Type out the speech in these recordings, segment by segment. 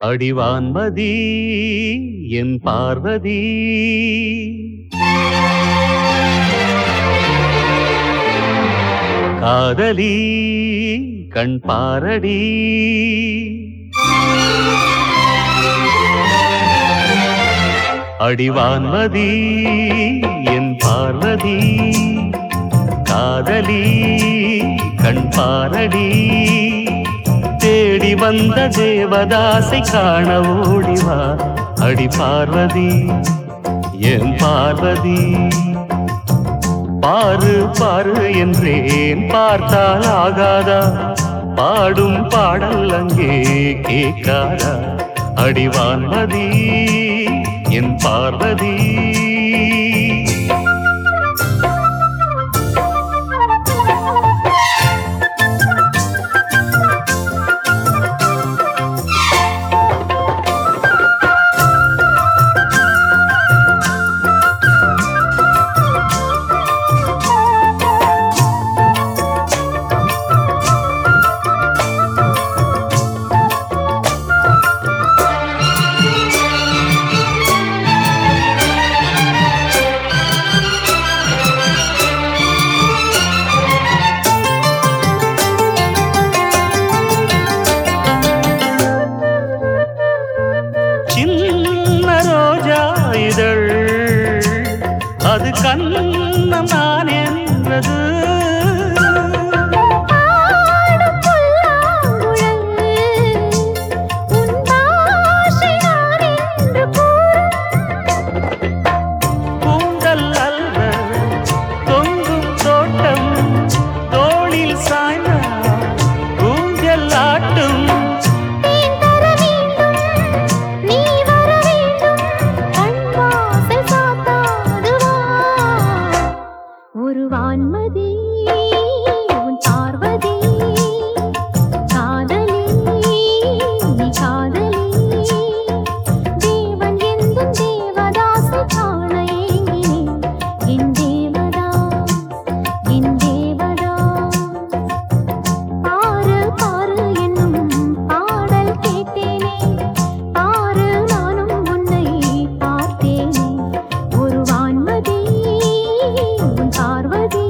அடிவான்மதி என் பார்வதி காதலி கண் பாரடி அடிவான்மதி என் பார்வதி காதலி கண் பாரடி தேடி வந்த தேவதாசை காண ஓடிவா அடி பார்வதி என் பார்வதி பாரு பாரு என்றேன் பார்த்தால் ஆகாதா பாடும் பாடல் அங்கே கேட்காதா அடிவான்மதி என் பார்வதி சின்ன ரோஜா இதழ் அது கண்ணம் நான் என்றது ஆடும் புல்லாங்குழல் உன் பாஷை நான் என்று கூறும் கூந்தல் அல்ல தொங்கும் தோட்டம் தோளில் சாய்ந்த ஊஞ்சல் ஆட்டும் தேன் தர வேண்டும் நீ வர வேண்டும் கண் வாசல் சாத்தாது வா ஒரு வான்மதி உன் பார்வதி காதலி நீ காதலி தேவன் எந்தும் தேவதாசை காண ஏங்கினேன் என் தேவதாஸ் என் தேவதாஸ் பாரு பாரு என்னும் பாடல் கேட்டேனே பாரு நானும் உன்னை பார்த்தேனே ஒரு வான்மதி உன் பார்வதி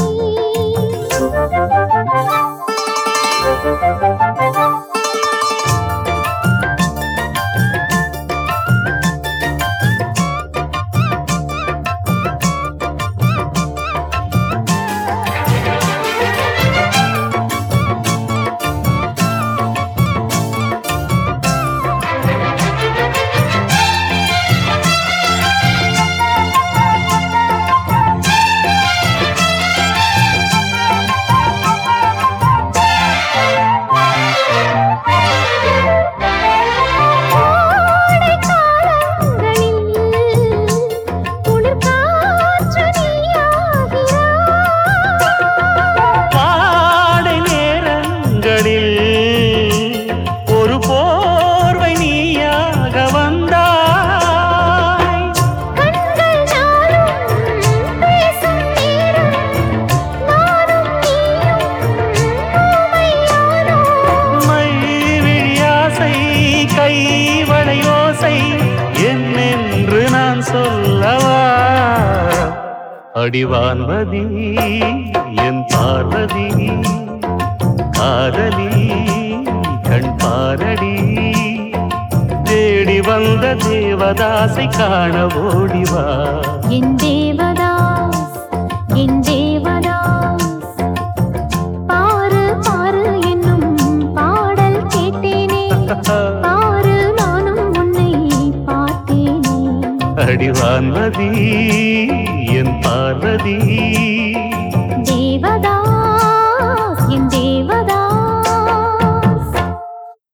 கோடை காலங்களில் குளிர் காற்று நீயாகிறாய் பாடை நேரங்களில் ஒரு போர்வை நீயாக வந்தாய் கண்கள் நாளும் பேசும் நேரம் நானும் நீயும் ஊமையானோம் மைவிழியாசை கைவளை ஓசை என்னென்று நான் சொல்லவா அடிவான்மதி என் பார்வதி காதலி கண் பாரடி தேடி வந்த தேவதாசை காண ஓடிவா என் தேவதாஸ் என் தேவதாஸ் பாரு பாரு என்னும் பாடல் கேட்டேனே பாரு நானும் உன்னை பார்த்தேனே அடிவான்மதி என் பார்வதி